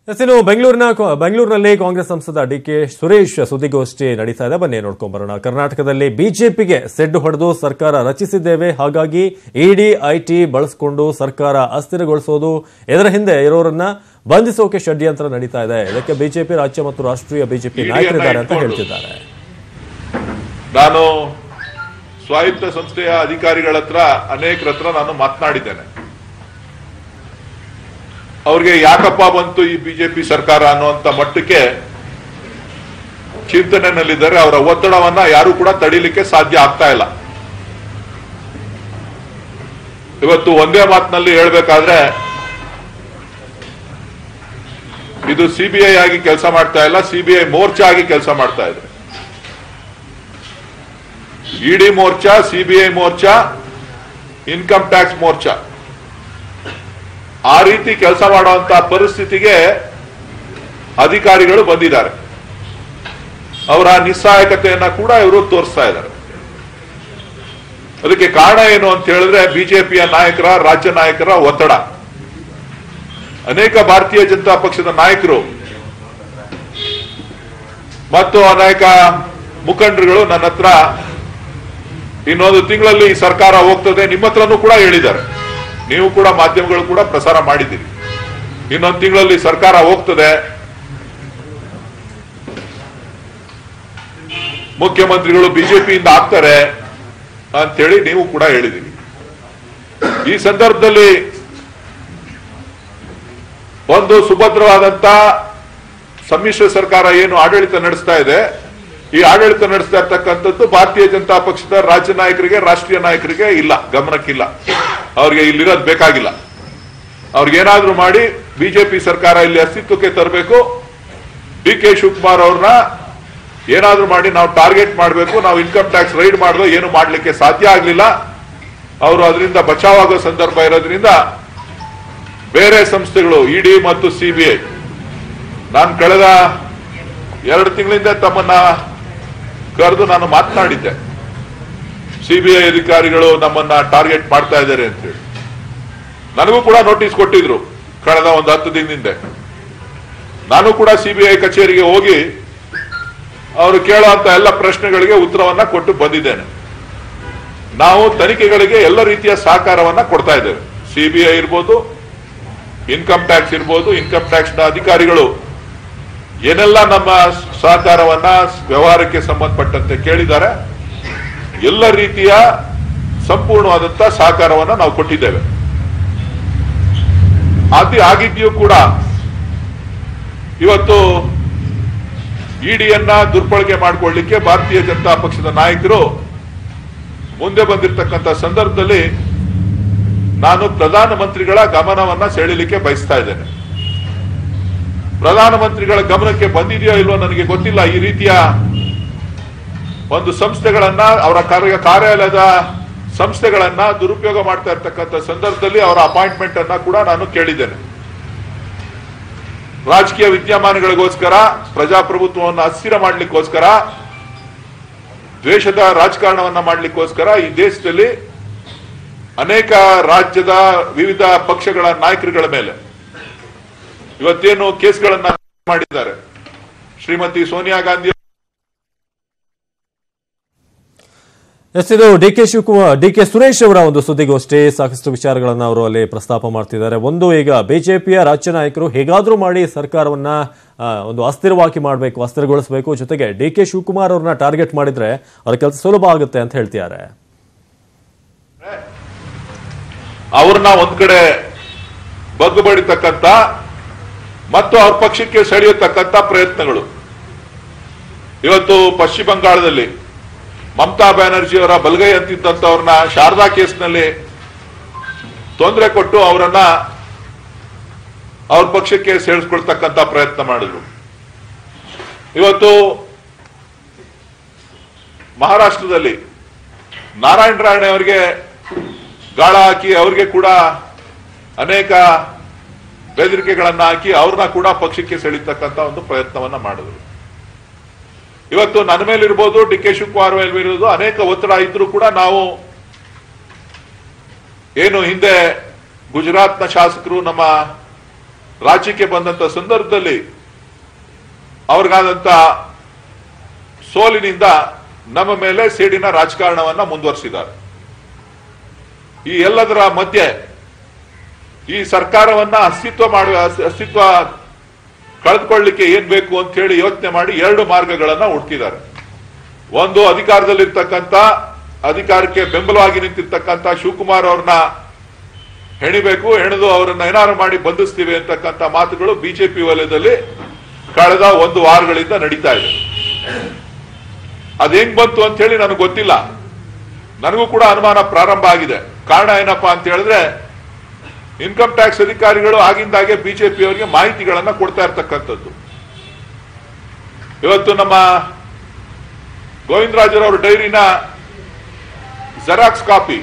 S ಇನ್ನು ಬೆಂಗಳೂರಿನ ಬೆಂಗಳೂರಿನಲ್ಲಿ ಕಾಂಗ್ರೆಸ್ ಸಂಸದ ಡಿ ಕೆ ಸುರೇಶ್ ಸುದ್ದಿಗೋಷ್ಠಿ ನಡೀತಾ ಇದೆ ಬನ್ನಿ ನೋಡ್ಕೊಂಡ್ ಬರೋಣ ಕರ್ನಾಟಕದಲ್ಲಿ ಬಿಜೆಪಿಗೆ ಸೆಡ್ಡು ಹೊಡೆದು ಸರ್ಕಾರ ರಚಿಸಿದ್ದೇವೆ ಹಾಗಾಗಿ ಇಡಿ ಐಟಿ ಬಳಸಿಕೊಂಡು ಸರ್ಕಾರ ಅಸ್ಥಿರಗೊಳಿಸೋದು ಇದರ ಹಿಂದೆ ಇರೋರನ್ನ ಬಂಧಿಸೋಕೆ ಷಡ್ಯಂತ್ರ ನಡೀತಾ ಇದೆ ಇದಕ್ಕೆ ಬಿಜೆಪಿ ರಾಜ್ಯ ಮತ್ತು ರಾಷ್ಟ್ರೀಯ ಬಿಜೆಪಿ ನಾಯಕರಿದ್ದಾರೆ ಅಂತ ಹೇಳ್ತಿದ್ದಾರೆ ನಾನು ಸ್ವಾಯತ್ತ ಸಂಸ್ಥೆಯ ಅಧಿಕಾರಿಗಳ ಹತ್ರ ಅನೇಕರ ಹತ್ರ ನಾನು ಮಾತನಾಡಿದ್ದೇನೆ ಅವ್ರಿಗೆ ಯಾಕಪ್ಪ ಬಂತು ಈ ಬಿಜೆಪಿ ಸರ್ಕಾರ ಅನ್ನುವಂತ ಮಟ್ಟಕ್ಕೆ ಚಿಂತನೆಯಲ್ಲಿದ್ದಾರೆ ಅವರ ಒತ್ತಡವನ್ನ ಯಾರು ಕೂಡ ತಡಿಲಿಕ್ಕೆ ಸಾಧ್ಯ ಆಗ್ತಾ ಇಲ್ಲ ಇವತ್ತು ಒಂದೇ ಮಾತಿನಲ್ಲಿ ಹೇಳ್ಬೇಕಾದ್ರೆ ಇದು ಸಿಬಿಐ ಆಗಿ ಕೆಲಸ ಮಾಡ್ತಾ ಇಲ್ಲ ಸಿಬಿಐ ಮೋರ್ಚಾ ಆಗಿ ಕೆಲಸ ಮಾಡ್ತಾ ಇದೆ ಇಡಿ ಮೋರ್ಚಾ ಸಿಬಿಐ ಮೋರ್ಚಾ ಇನ್ಕಮ್ ಟ್ಯಾಕ್ಸ್ ಮೋರ್ಚಾ ಆ ರೀತಿ ಕೆಲಸ ಮಾಡುವಂತ ಪರಿಸ್ಥಿತಿಗೆ ಅಧಿಕಾರಿಗಳು ಬಂದಿದ್ದಾರೆ ಅವರ ನಿಸ್ಸಹಾಯಕತೆಯನ್ನ ಕೂಡ ಇವರು ತೋರಿಸ್ತಾ ಇದ್ದಾರೆ ಅದಕ್ಕೆ ಕಾರಣ ಏನು ಅಂತ ಹೇಳಿದ್ರೆ ಬಿಜೆಪಿಯ ನಾಯಕರ ರಾಜ್ಯ ನಾಯಕರ ಒತ್ತಡ ಅನೇಕ ಭಾರತೀಯ ಜನತಾ ಪಕ್ಷದ ನಾಯಕರು ಮತ್ತು ಅನೇಕ ಮುಖಂಡರುಗಳು ನನ್ನ ಹತ್ರ ಇನ್ನೊಂದು ತಿಂಗಳಲ್ಲಿ ಈ ಸರ್ಕಾರ ಹೋಗ್ತದೆ ನಿಮ್ಮ ಹತ್ರನೂ ಕೂಡ ಹೇಳಿದ್ದಾರೆ ನೀವು ಕೂಡ ಮಾಧ್ಯಮಗಳು ಕೂಡ ಪ್ರಸಾರ ಮಾಡಿದ್ದೀರಿ ಇನ್ನೊಂದು ತಿಂಗಳಲ್ಲಿ ಸರ್ಕಾರ ಹೋಗ್ತದೆ ಮುಖ್ಯಮಂತ್ರಿಗಳು ಬಿಜೆಪಿಯಿಂದ ಆಗ್ತಾರೆ ಅಂತೇಳಿ ನೀವು ಕೂಡ ಹೇಳಿದ್ದೀರಿ ಈ ಸಂದರ್ಭದಲ್ಲಿ ಒಂದು ಸುಭದ್ರವಾದಂತ ಸಮ್ಮಿಶ್ರ ಸರ್ಕಾರ ಏನು ಆಡಳಿತ ನಡೆಸ್ತಾ ಇದೆ ಈ ಆಡಳಿತ ನಡೆಸ್ತಾ ಇರ್ತಕ್ಕಂಥದ್ದು ಭಾರತೀಯ ಜನತಾ ಪಕ್ಷದ ರಾಜ್ಯ ನಾಯಕರಿಗೆ ರಾಷ್ಟ್ರೀಯ ನಾಯಕರಿಗೆ ಇಲ್ಲ ಗಮನಕ್ಕಿಲ್ಲ ಅವ್ರಿಗೆ ಇಲ್ಲಿರೋದು ಬೇಕಾಗಿಲ್ಲ ಅವ್ರಿಗೇನಾದ್ರೂ ಮಾಡಿ ಬಿಜೆಪಿ ಸರ್ಕಾರ ಇಲ್ಲಿ ಅಸ್ತಿತ್ವಕ್ಕೆ ತರಬೇಕು ಡಿ ಕೆ ಶಿವಕುಮಾರ್ ಅವ್ರನ್ನ ಏನಾದ್ರೂ ಮಾಡಿ ನಾವು ಟಾರ್ಗೆಟ್ ಮಾಡಬೇಕು ನಾವು ಇನ್ಕಮ್ ಟ್ಯಾಕ್ಸ್ ರೈಡ್ ಮಾಡಿದ್ರು ಏನು ಮಾಡ್ಲಿಕ್ಕೆ ಸಾಧ್ಯ ಆಗ್ಲಿಲ್ಲ ಅವರು ಅದರಿಂದ ಬಚಾವಾಗೋ ಸಂದರ್ಭ ಇರೋದ್ರಿಂದ ಬೇರೆ ಸಂಸ್ಥೆಗಳು ಇಡಿ ಮತ್ತು ಸಿಬಿಐ ನಾನು ಕಳೆದ ಎರಡು ತಿಂಗಳಿಂದ ತಮ್ಮನ್ನ ಕರೆದು ನಾನು ಮಾತನಾಡಿದ್ದೆ ಸಿಬಿಐ ಅಧಿಕಾರಿಗಳು ನಮ್ಮನ್ನ ಟಾರ್ಗೆಟ್ ಮಾಡ್ತಾ ಇದ್ದಾರೆ ಅಂತೇಳಿ ನನಗೂ ಕೂಡ ನೋಟಿಸ್ ಕೊಟ್ಟಿದ್ರು ಕಳೆದ ಒಂದು ಹತ್ತು ದಿನದಿಂದ ನಾನು ಕೂಡ ಸಿಬಿಐ ಕಚೇರಿಗೆ ಹೋಗಿ ಅವರು ಕೇಳುವಂತ ಎಲ್ಲ ಪ್ರಶ್ನೆಗಳಿಗೆ ಉತ್ತರವನ್ನ ಕೊಟ್ಟು ಬಂದಿದ್ದೇನೆ ನಾವು ತನಿಖೆಗಳಿಗೆ ಎಲ್ಲ ರೀತಿಯ ಸಹಕಾರವನ್ನ ಕೊಡ್ತಾ ಇದ್ದೇವೆ ಸಿಬಿಐ ಇರ್ಬೋದು ಇನ್ಕಮ್ ಟ್ಯಾಕ್ಸ್ ಇರ್ಬೋದು ಇನ್ಕಮ್ ಟ್ಯಾಕ್ಸ್ ನ ಅಧಿಕಾರಿಗಳು ಏನೆಲ್ಲ ನಮ್ಮ ಸಹಕಾರವನ್ನ ವ್ಯವಹಾರಕ್ಕೆ ಸಂಬಂಧಪಟ್ಟಂತೆ ಕೇಳಿದ್ದಾರೆ ಎಲ್ಲ ರೀತಿಯ ಸಂಪೂರ್ಣವಾದಂತ ಸಹಕಾರವನ್ನ ನಾವು ಕೊಟ್ಟಿದ್ದೇವೆ ಅತಿ ಆಗಿದ್ಯೂ ಕೂಡ ಇವತ್ತು ಇಡಿಯನ್ನ ದುರ್ಬಳಕೆ ಮಾಡಿಕೊಳ್ಳಿಕ್ಕೆ ಭಾರತೀಯ ಜನತಾ ಪಕ್ಷದ ನಾಯಕರು ಮುಂದೆ ಬಂದಿರತಕ್ಕಂತ ಸಂದರ್ಭದಲ್ಲಿ ನಾನು ಪ್ರಧಾನಮಂತ್ರಿಗಳ ಗಮನವನ್ನ ಸೆಳೆಯಲಿಕ್ಕೆ ಬಯಸ್ತಾ ಇದ್ದೇನೆ ಪ್ರಧಾನಮಂತ್ರಿಗಳ ಗಮನಕ್ಕೆ ಬಂದಿದೆಯೋ ಇಲ್ವೋ ನನಗೆ ಗೊತ್ತಿಲ್ಲ ಈ ರೀತಿಯ ಒಂದು ಸಂಸ್ಥೆಗಳನ್ನ ಅವರ ಕಾರ್ಯ ಕಾರ್ಯಾಲಯದ ಸಂಸ್ಥೆಗಳನ್ನ ದುರುಪಯೋಗ ಮಾಡ್ತಾ ಇರ್ತಕ್ಕಂಥ ಸಂದರ್ಭದಲ್ಲಿ ಅವರ ಅಪಾಯಿಂಟ್ಮೆಂಟ್ ಅನ್ನ ಕೂಡ ನಾನು ಕೇಳಿದ್ದೇನೆ ರಾಜಕೀಯ ವಿದ್ಯಮಾನಗಳಿಗೋಸ್ಕರ ಪ್ರಜಾಪ್ರಭುತ್ವವನ್ನು ಅಸ್ಥಿರ ಮಾಡ್ಲಿಕ್ಕೋಸ್ಕರ ದ್ವೇಷದ ರಾಜಕಾರಣವನ್ನ ಮಾಡ್ಲಿಕ್ಕೋಸ್ಕರ ಈ ದೇಶದಲ್ಲಿ ಅನೇಕ ರಾಜ್ಯದ ವಿವಿಧ ಪಕ್ಷಗಳ ನಾಯಕರುಗಳ ಮೇಲೆ ಇವತ್ತೇನು ಕೇಸ್ಗಳನ್ನ ಮಾಡಿದ್ದಾರೆ ಶ್ರೀಮತಿ ಸೋನಿಯಾ ಗಾಂಧಿ ಎಸ್ ಇದು D K Shivakumar D K Suresh ಅವರ ಒಂದು ಸುದ್ದಿಗೋಷ್ಠಿ ಸಾಕಷ್ಟು ವಿಚಾರಗಳನ್ನು ಅವರು ಅಲ್ಲಿ ಪ್ರಸ್ತಾಪ ಮಾಡ್ತಿದ್ದಾರೆ ಒಂದು ಈಗ ಬಿಜೆಪಿಯ ರಾಜ್ಯ ನಾಯಕರು ಹೇಗಾದ್ರೂ ಮಾಡಿ ಸರ್ಕಾರವನ್ನ ಆ, ಒಂದು ಅಸ್ಥಿರವಾಗಿ ಮಾಡಬೇಕು ಅಸ್ಥಿರಗೊಳಿಸಬೇಕು ಜೊತೆಗೆ ಡಿ ಕೆ ಶಿವಕುಮಾರ್ ಅವ್ರನ್ನ ಟಾರ್ಗೆಟ್ ಮಾಡಿದ್ರೆ ಅವ್ರ ಕೆಲಸ ಸುಲಭ ಆಗುತ್ತೆ ಅಂತ ಹೇಳ್ತಿದ್ದಾರೆ ಅವ್ರನ್ನ ಒಂದ್ ಕಡೆ ಬಗ್ಗು ಬಡಿತಕ್ಕಂತ ಮತ್ತು ಅವ್ರ ಪಕ್ಷಕ್ಕೆ ಸೆಳೆಯತಕ್ಕಂತ ಪ್ರಯತ್ನಗಳು ಇವತ್ತು ಪಶ್ಚಿಮ ಬಂಗಾಳದಲ್ಲಿ ಮಮತಾ ಬ್ಯಾನರ್ಜಿ ಅವರ ಬಲಗೈ ಅಂತಿದ್ದಂಥವ್ರನ್ನ ಶಾರದಾ ಕೇಸ್ನಲ್ಲಿ ತೊಂದರೆ ಕೊಟ್ಟು ಅವರನ್ನ ಅವ್ರ ಪಕ್ಷಕ್ಕೆ ಸೇರಿಸ್ಕೊಳ್ತಕ್ಕಂತ ಪ್ರಯತ್ನ ಮಾಡಿದ್ರು ಇವತ್ತು ಮಹಾರಾಷ್ಟ್ರದಲ್ಲಿ ನಾರಾಯಣ ರಾಣೆ ಅವರಿಗೆ ಗಾಳ ಹಾಕಿ ಅವ್ರಿಗೆ ಕೂಡ ಅನೇಕ ಬೆದರಿಕೆಗಳನ್ನ ಹಾಕಿ ಅವ್ರನ್ನ ಕೂಡ ಪಕ್ಷಕ್ಕೆ ಸೆಳೀತಕ್ಕಂತ ಒಂದು ಪ್ರಯತ್ನವನ್ನ ಮಾಡಿದ್ರು ಇವತ್ತು ನನ್ನ ಮೇಲಿರ್ಬೋದು ಡಿ ಕೆ ಶಿವಕುಮಾರ್ ಮೇಲಿರೋದು ಅನೇಕ ಒತ್ತಡ ಇದ್ರೂ ಕೂಡ ನಾವು ಏನು ಹಿಂದೆ ಗುಜರಾತ್ನ ಶಾಸಕರು ನಮ್ಮ ರಾಜ್ಯಕ್ಕೆ ಬಂದಂತ ಸಂದರ್ಭದಲ್ಲಿ ಅವ್ರಿಗಾದಂತ ಸೋಲಿನಿಂದ ನಮ್ಮ ಮೇಲೆ ಸೇಡಿನ ರಾಜಕಾರಣವನ್ನ ಮುಂದುವರಿಸಿದ್ದಾರೆ ಈ ಎಲ್ಲದರ ಮಧ್ಯೆ ಈ ಸರ್ಕಾರವನ್ನ ಅಸ್ತಿತ್ವ ಮಾಡುವ ಅಸ್ತಿತ್ವ ಕಳೆದುಕೊಳ್ಳಿಕ್ಕೆ ಏನ್ ಬೇಕು ಅಂತ ಹೇಳಿ ಯೋಚನೆ ಮಾಡಿ ಎರಡು ಮಾರ್ಗಗಳನ್ನ ಹುಡುಕಿದ್ದಾರೆ ಒಂದು ಅಧಿಕಾರದಲ್ಲಿರ್ತಕ್ಕಂಥ ಅಧಿಕಾರಕ್ಕೆ ಬೆಂಬಲವಾಗಿ ನಿಂತಿರ್ತಕ್ಕಂಥ ಶಿವಕುಮಾರ್ ಅವ್ರನ್ನ ಹೆಣಿಬೇಕು ಹೆಣೆದು ಅವರನ್ನ ಏನಾರು ಮಾಡಿ ಬಂಧಿಸ್ತೀವಿ ಅಂತಕ್ಕಂಥ ಮಾತುಗಳು ಬಿಜೆಪಿ ವಲಯದಲ್ಲಿ ಕಳೆದ ಒಂದು ವಾರಗಳಿಂದ ನಡೀತಾ ಇದೆ ಅದ್ ಹೆಂಗ್ ಬಂತು ಅಂತ ಹೇಳಿ ನನಗೆ ಗೊತ್ತಿಲ್ಲ ನನಗೂ ಕೂಡ ಅನುಮಾನ ಪ್ರಾರಂಭ ಆಗಿದೆ ಕಾರಣ ಏನಪ್ಪಾ ಅಂತ ಹೇಳಿದ್ರೆ ಇನ್ಕಮ್ ಟ್ಯಾಕ್ಸ್ ಅಧಿಕಾರಿಗಳು ಆಗಿಂದಾಗೆ ಬಿಜೆಪಿ ಅವರಿಗೆ ಮಾಹಿತಿಗಳನ್ನ ಕೊಡ್ತಾ ಇರ್ತಕ್ಕಂಥದ್ದು ಇವತ್ತು ನಮ್ಮ ಗೋವಿಂದರಾಜರವ್ರ ಡೈರಿನ ಜೆರಾಕ್ಸ್ ಕಾಪಿ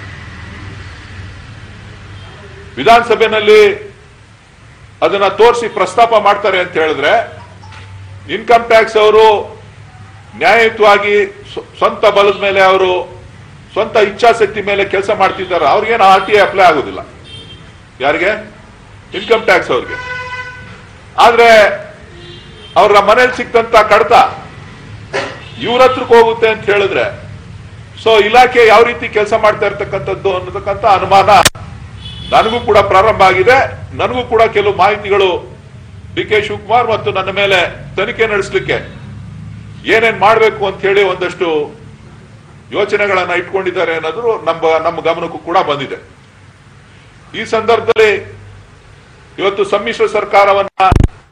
ವಿಧಾನಸಭೆಯಲ್ಲಿ ಅದನ್ನ ತೋರಿಸಿ ಪ್ರಸ್ತಾಪ ಮಾಡ್ತಾರೆ ಅಂತ ಹೇಳಿದ್ರೆ ಇನ್ಕಮ್ ಟ್ಯಾಕ್ಸ್ ಅವರು ನ್ಯಾಯಯುತವಾಗಿ ಸ್ವ- ಸ್ವಂತ ಬಲದ ಮೇಲೆ ಅವರು ಸ್ವಂತ ಇಚ್ಛಾಶಕ್ತಿ ಮೇಲೆ ಕೆಲಸ ಮಾಡ್ತಿದ್ದಾರೆ ಅವ್ರಿಗೇನು ಆರ್ ಟಿ ಐ ಅಪ್ಲೈ ಆಗೋದಿಲ್ಲ ಯಾರಿಗೆ ಇನ್ಕಮ್ ಟ್ಯಾಕ್ಸ್ ಅವ್ರಿಗೆ ಆದ್ರೆ ಅವ್ರ ಮನೇಲಿ ಸಿಕ್ತಂತ ಕಡತ ಇವ್ರ ಹತ್ರಕ್ಕೆ ಹೋಗುತ್ತೆ ಅಂತ ಹೇಳಿದ್ರೆ ಸೊ ಇಲಾಖೆ ಯಾವ ರೀತಿ ಕೆಲಸ ಮಾಡ್ತಾ ಇರ್ತಕ್ಕಂಥದ್ದು ಅನ್ನತಕ್ಕಂಥ ಅನುಮಾನ ನನಗೂ ಕೂಡ ಪ್ರಾರಂಭ ಆಗಿದೆ ನನಗೂ ಕೂಡ ಕೆಲವು ಮಾಹಿತಿಗಳು ಡಿ ಕೆ ಶಿವಕುಮಾರ್ ಮತ್ತು ನನ್ನ ಮೇಲೆ ತನಿಖೆ ನಡೆಸಲಿಕ್ಕೆ ಏನೇನ್ ಮಾಡಬೇಕು ಅಂತ ಹೇಳಿ ಒಂದಷ್ಟು ಯೋಚನೆಗಳನ್ನ ಇಟ್ಕೊಂಡಿದ್ದಾರೆ ಅನ್ನೋದು ನಮ್ಮ ನಮ್ಮ ಗಮನಕ್ಕೂ ಕೂಡ ಬಂದಿದೆ ಈ ಸಂದರ್ಭದಲ್ಲಿ ಇವತ್ತು ಸಮ್ಮಿಶ್ರ ಸರ್ಕಾರವನ್ನ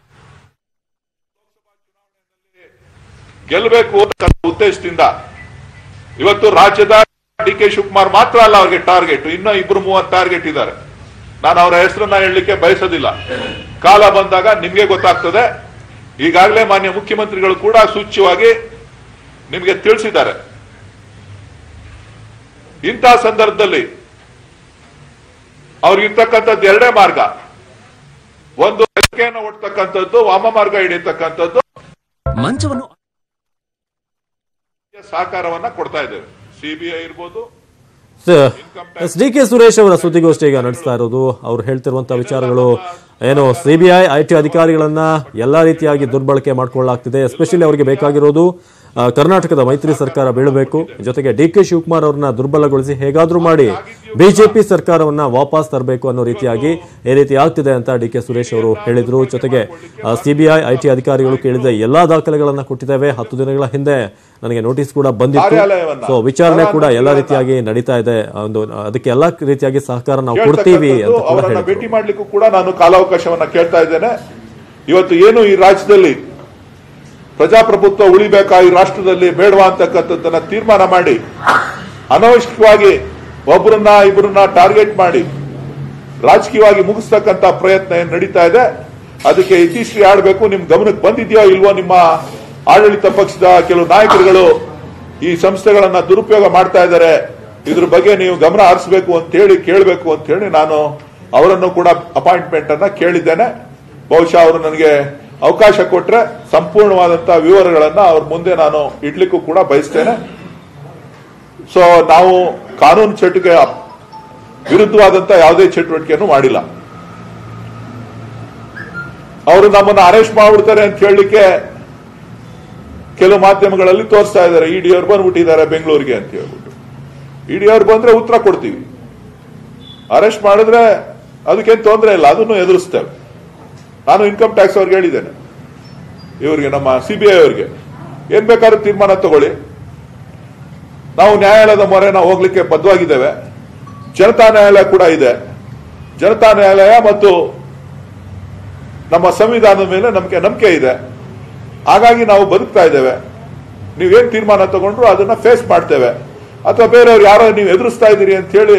ಗೆಲ್ಲಬೇಕು ಅಂತ ಉದ್ದೇಶದಿಂದ ಇವತ್ತು ರಾಜ್ಯದ ಡಿ ಕೆ ಶಿವಕುಮಾರ್ ಮಾತ್ರ ಅಲ್ಲ ಅವ್ರಿಗೆ ಟಾರ್ಗೆಟ್ ಇನ್ನೂ ಇಬ್ರು ಮೂವತ್ತು ಟಾರ್ಗೆಟ್ ಇದ್ದಾರೆ ನಾನು ಅವರ ಹೆಸರನ್ನ ಹೇಳಲಿಕ್ಕೆ ಬಯಸೋದಿಲ್ಲ ಕಾಲ ಬಂದಾಗ ನಿಮ್ಗೆ ಗೊತ್ತಾಗ್ತದೆ ಈಗಾಗಲೇ ಮಾನ್ಯ ಮುಖ್ಯಮಂತ್ರಿಗಳು ಕೂಡ ಸೂಚ್ಯವಾಗಿ ನಿಮಗೆ ತಿಳಿಸಿದ್ದಾರೆ ಇಂತಹ ಸಂದರ್ಭದಲ್ಲಿ ಅವ್ರಿಗಿರ್ತಕ್ಕಂಥದ್ದು ಎರಡೇ ಮಾರ್ಗ ಒಂದು ಲಂಕೆಯನ್ನು ಒಡ್ತಕ್ಕಂಥದ್ದು ವಾಮ ಮಾರ್ಗ ಹಿಡಿಯತಕ್ಕಂಥದ್ದು ಮಂಚವನ್ನು ಸಹಕಾರವನ್ನ ಕೊಡ್ತಾ ಇದ್ದೇವೆ ಸಿಬಿಐ ಇರ್ಬೋದು ಎಸ್ ಡಿ ಕೆ ಸುರೇಶ್ ಅವರ ಸುದ್ದಿಗೋಷ್ಠಿ ಈಗ ನಡೆಸ್ತಾ ಇರೋದು ಅವ್ರು ಹೇಳ್ತಿರುವಂತಹ ವಿಚಾರಗಳು ಏನು ಸಿಬಿಐ ಐ ಟಿ ಅಧಿಕಾರಿಗಳನ್ನ ಎಲ್ಲಾ ರೀತಿಯಾಗಿ ದುರ್ಬಳಕೆ ಮಾಡ್ಕೊಳ್ಳಲಾಗ್ತಿದೆ ಎಸ್ಪೆಷಲಿ ಅವರಿಗೆ ಬೇಕಾಗಿರೋದು ಆ, ಕರ್ನಾಟಕದ ಮೈತ್ರಿ ಸರ್ಕಾರ ಬೀಳಬೇಕು ಜೊತೆಗೆ ಡಿ ಕೆ ಶಿವಕುಮಾರ್ ಅವ್ರನ್ನ ದುರ್ಬಲಗೊಳಿಸಿ ಹೇಗಾದ್ರೂ ಮಾಡಿ ಬಿಜೆಪಿ ಸರ್ಕಾರವನ್ನ ವಾಪಸ್ ತರಬೇಕು ಅನ್ನೋ ರೀತಿಯಾಗಿ ಈ ರೀತಿ ಆಗ್ತಿದೆ ಅಂತ ಡಿ ಕೆ ಸುರೇಶ್ ಅವರು ಹೇಳಿದ್ರು ಜೊತೆಗೆ ಸಿಬಿಐ ಐ ಟಿ ಅಧಿಕಾರಿಗಳು ಕೇಳಿದ ಎಲ್ಲಾ ದಾಖಲೆಗಳನ್ನ ಕೊಟ್ಟಿದ್ದೇವೆ ಹತ್ತು ದಿನಗಳ ಹಿಂದೆ ನನಗೆ ನೋಟಿಸ್ ಕೂಡ ಬಂದಿತ್ತು ಕಾರ್ಯಾಲಯವನ್ನ, ಸೊ ವಿಚಾರಣೆ ಕೂಡ ಎಲ್ಲಾ ರೀತಿಯಾಗಿ ನಡೀತಾ ಇದೆ ಒಂದು ಅದಕ್ಕೆ ಎಲ್ಲಾ ರೀತಿಯಾಗಿ ಸಹಕಾರ ನಾವು ಕೊಡ್ತೀವಿ ಅಂತ ಕೇಳ್ತಕ್ಕಂಥದ್ದು, ಕೂಡ ಅವರನ್ನ ಹೇಳಿದ್ರು ಭೇಟಿ ಮಾಡ್ಲಿಕ್ಕೂ ಕೂಡ ನಾನು ಕಾಲಾವಕಾಶವನ್ನ ಕೇಳ್ತಾ ಇದ್ದೇನೆ ಇವತ್ತು ಏನು ಈ ರಾಜ್ಯದಲ್ಲಿ ಪ್ರಜಾಪ್ರಭುತ್ವ ಉಳಿಬೇಕಾ ಈ ರಾಷ್ಟ್ರದಲ್ಲಿ ಬೇಡವಾ ಅಂತಕ್ಕಂಥದ್ದನ್ನ ತೀರ್ಮಾನ ಮಾಡಿ ಅನವಶ್ಯಕವಾಗಿ ಒಬ್ಬರನ್ನ ಇಬ್ಬರನ್ನ ಟಾರ್ಗೆಟ್ ಮಾಡಿ ರಾಜಕೀಯವಾಗಿ ಮುಗಿಸ್ತಕ್ಕಂತ ಪ್ರಯತ್ನ ಏನ್ ನಡೀತಾ ಇದೆ ಅದಕ್ಕೆ ಇತಿಶ್ರೀ ಆಡಬೇಕು ನಿಮ್ ಗಮನಕ್ಕೆ ಬಂದಿದೆಯೋ ಇಲ್ವೋ ನಿಮ್ಮ ಆಡಳಿತ ಪಕ್ಷದ ಕೆಲವು ನಾಯಕರುಗಳು ಈ ಸಂಸ್ಥೆಗಳನ್ನ ದುರುಪಯೋಗ ಮಾಡ್ತಾ ಇದ್ದಾರೆ ಇದ್ರ ಬಗ್ಗೆ ನೀವು ಗಮನ ಹರಿಸಬೇಕು ಅಂತ ಹೇಳಿ ಕೇಳಬೇಕು ಅಂತ ಹೇಳಿ ನಾನು ಅವರನ್ನು ಕೂಡ ಅಪಾಯಿಂಟ್ಮೆಂಟ್ ಅನ್ನ ಕೇಳಿದ್ದೇನೆ ಬಹುಶಃ ಅವರು ನನಗೆ ಅವಕಾಶ ಕೊಟ್ರೆ ಸಂಪೂರ್ಣವಾದಂತಹ ವಿವರಗಳನ್ನ ಅವ್ರ ಮುಂದೆ ನಾನು ಇಡ್ಲಿಕ್ಕೂ ಕೂಡ ಬಯಸ್ತೇನೆ ಸೊ ನಾವು ಕಾನೂನು ಚಟುಕೆ ವಿರುದ್ಧವಾದಂತ ಯಾವುದೇ ಚಟುವಟಿಕೆಯನ್ನು ಮಾಡಿಲ್ಲ ಅವರು ನಮ್ಮನ್ನು ಅರೆಸ್ಟ್ ಮಾಡ್ಬಿಡ್ತಾರೆ ಅಂತ ಹೇಳಲಿಕ್ಕೆ ಕೆಲವು ಮಾಧ್ಯಮಗಳಲ್ಲಿ ತೋರಿಸ್ತಾ ಇದ್ದಾರೆ ಇಡಿ ಅವ್ರು ಬಂದ್ಬಿಟ್ಟಿದ್ದಾರೆ ಬೆಂಗಳೂರಿಗೆ ಅಂತ ಹೇಳ್ಬಿಟ್ಟು ಇಡಿ ಅವ್ರು ಬಂದ್ರೆ ಉತ್ತರ ಕೊಡ್ತೀವಿ ಅರೆಸ್ಟ್ ಮಾಡಿದ್ರೆ ಅದಕ್ಕೇನು ತೊಂದರೆ ಇಲ್ಲ ಅದನ್ನು ಎದುರಿಸ್ತೇವೆ ನಾನು ಇನ್ಕಮ್ ಟ್ಯಾಕ್ಸ್ ಅವ್ರಿಗೆ ಹೇಳಿದ್ದೇನೆ ಇವರಿಗೆ ನಮ್ಮ ಸಿಬಿಐ ಅವರಿಗೆ ಏನ್ ಬೇಕಾದ್ರೂ ತೀರ್ಮಾನ ತಗೊಳ್ಳಿ ನಾವು ನ್ಯಾಯಾಲಯದ ಮೊರೆನ ಹೋಗ್ಲಿಕ್ಕೆ ಬದ್ಧವಾಗಿದ್ದೇವೆ ಜನತಾ ನ್ಯಾಯಾಲಯ ಕೂಡ ಇದೆ ಜನತಾ ನ್ಯಾಯಾಲಯ ಮತ್ತು ನಮ್ಮ ಸಂವಿಧಾನದ ಮೇಲೆ ನಮಗೆ ನಂಬಿಕೆ ಇದೆ ಹಾಗಾಗಿ ನಾವು ಬದುಕ್ತಾ ಇದ್ದೇವೆ ನೀವೇನ್ ತೀರ್ಮಾನ ತಗೊಂಡ್ರು ಅದನ್ನ ಫೇಸ್ ಮಾಡ್ತೇವೆ ಅಥವಾ ಬೇರೆಯವ್ರು ಯಾರೋ ನೀವು ಎದುರಿಸ್ತಾ ಇದ್ದೀರಿ ಅಂತ ಹೇಳಿ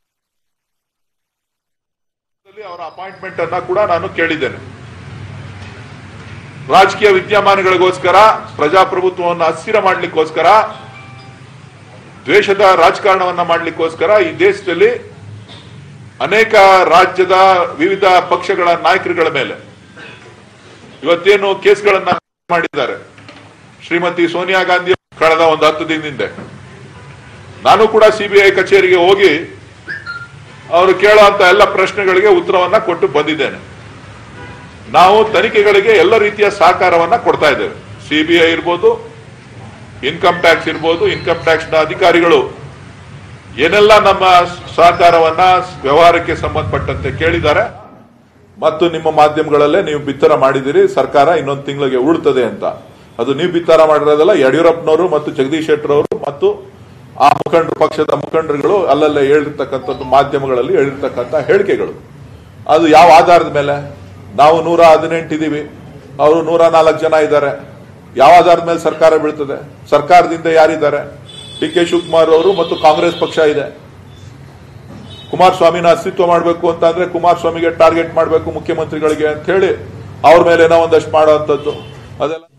ಅವರ ಅಪಾಯಿಂಟ್ಮೆಂಟ್ ಅನ್ನ ಕೂಡ ನಾನು ಕೇಳಿದ್ದೇನೆ ರಾಜಕೀಯ ವಿದ್ಯಮಾನಗಳಿಗೋಸ್ಕರ ಪ್ರಜಾಪ್ರಭುತ್ವವನ್ನು ಅಸ್ಥಿರ ಮಾಡಲಿಕ್ಕೋಸ್ಕರ ದ್ವೇಷದ ರಾಜಕಾರಣವನ್ನ ಮಾಡಲಿಕ್ಕೋಸ್ಕರ ಈ ದೇಶದಲ್ಲಿ ಅನೇಕ ರಾಜ್ಯದ ವಿವಿಧ ಪಕ್ಷಗಳ ನಾಯಕರುಗಳ ಮೇಲೆ ಇವತ್ತೇನು ಕೇಸ್ಗಳನ್ನ ಮಾಡಿದ್ದಾರೆ ಶ್ರೀಮತಿ ಸೋನಿಯಾ ಗಾಂಧಿ ಕಳೆದ ಒಂದು ಹತ್ತು ದಿನದಿಂದ ನಾನು ಕೂಡ ಸಿಬಿಐ ಕಚೇರಿಗೆ ಹೋಗಿ ಅವರು ಕೇಳುವಂತ ಎಲ್ಲ ಪ್ರಶ್ನೆಗಳಿಗೆ ಉತ್ತರವನ್ನ ಕೊಟ್ಟು ಬಂದಿದ್ದೇನೆ ನಾವು ತನಿಖೆಗಳಿಗೆ ಎಲ್ಲ ರೀತಿಯ ಸಹಕಾರವನ್ನ ಕೊಡ್ತಾ ಇದ್ದೇವೆ ಸಿಬಿಐ ಇರ್ಬೋದು ಇನ್ಕಮ್ ಟ್ಯಾಕ್ಸ್ ಇರ್ಬೋದು ಇನ್ಕಮ್ ಟ್ಯಾಕ್ಸ್ ನ ಅಧಿಕಾರಿಗಳು ಏನೆಲ್ಲ ನಮ್ಮ ಸಹಕಾರವನ್ನ ವ್ಯವಹಾರಕ್ಕೆ ಸಂಬಂಧಪಟ್ಟಂತೆ ಕೇಳಿದ್ದಾರೆ ಮತ್ತು ನಿಮ್ಮ ಮಾಧ್ಯಮಗಳಲ್ಲೇ ನೀವು ಬಿತ್ತರ ಮಾಡಿದಿರಿ ಸರ್ಕಾರ ಇನ್ನೊಂದು ತಿಂಗಳಿಗೆ ಉಳ್ತದೆ ಅಂತ ಅದು ನೀವು ಬಿತ್ತರ ಮಾಡಿರೋದಲ್ಲ ಯಡಿಯೂರಪ್ಪನವರು ಮತ್ತು ಜಗದೀಶ್ ಶೆಟ್ಟರ್ ಅವರು ಮತ್ತು ಆ ಮುಖಂಡರು ಪಕ್ಷದ ಮುಖಂಡರುಗಳು ಅಲ್ಲಲ್ಲೇ ಹೇಳಿರ್ತಕ್ಕಂಥದ್ದು ಮಾಧ್ಯಮಗಳಲ್ಲಿ ಹೇಳಿರ್ತಕ್ಕಂಥ ಹೇಳಿಕೆಗಳು ಅದು ಯಾವ ಆಧಾರದ ಮೇಲೆ ನಾವು ನೂರ ಹದಿನೆಂಟು ಇದೀವಿ ಅವರು ನೂರ ನಾಲ್ಕು ಜನ ಇದ್ದಾರೆ ಯಾವ ಆಧಾರದ ಮೇಲೆ ಸರ್ಕಾರ ಬೀಳ್ತದೆ ಸರ್ಕಾರದಿಂದ ಯಾರಿದ್ದಾರೆ ಡಿ ಕೆ ಶಿವಕುಮಾರ್ ಅವರು ಮತ್ತು ಕಾಂಗ್ರೆಸ್ ಪಕ್ಷ ಇದೆ ಕುಮಾರಸ್ವಾಮಿನ ಅಸ್ತಿತ್ವ ಮಾಡಬೇಕು ಅಂತ ಅಂದ್ರೆ ಕುಮಾರಸ್ವಾಮಿಗೆ ಟಾರ್ಗೆಟ್ ಮಾಡಬೇಕು ಮುಖ್ಯಮಂತ್ರಿಗಳಿಗೆ ಅಂತ ಹೇಳಿ ಅವ್ರ ಮೇಲೆ ಏನೋ ಒಂದಷ್ಟು ಮಾಡುವಂತದ್ದು ಅದೆಲ್ಲ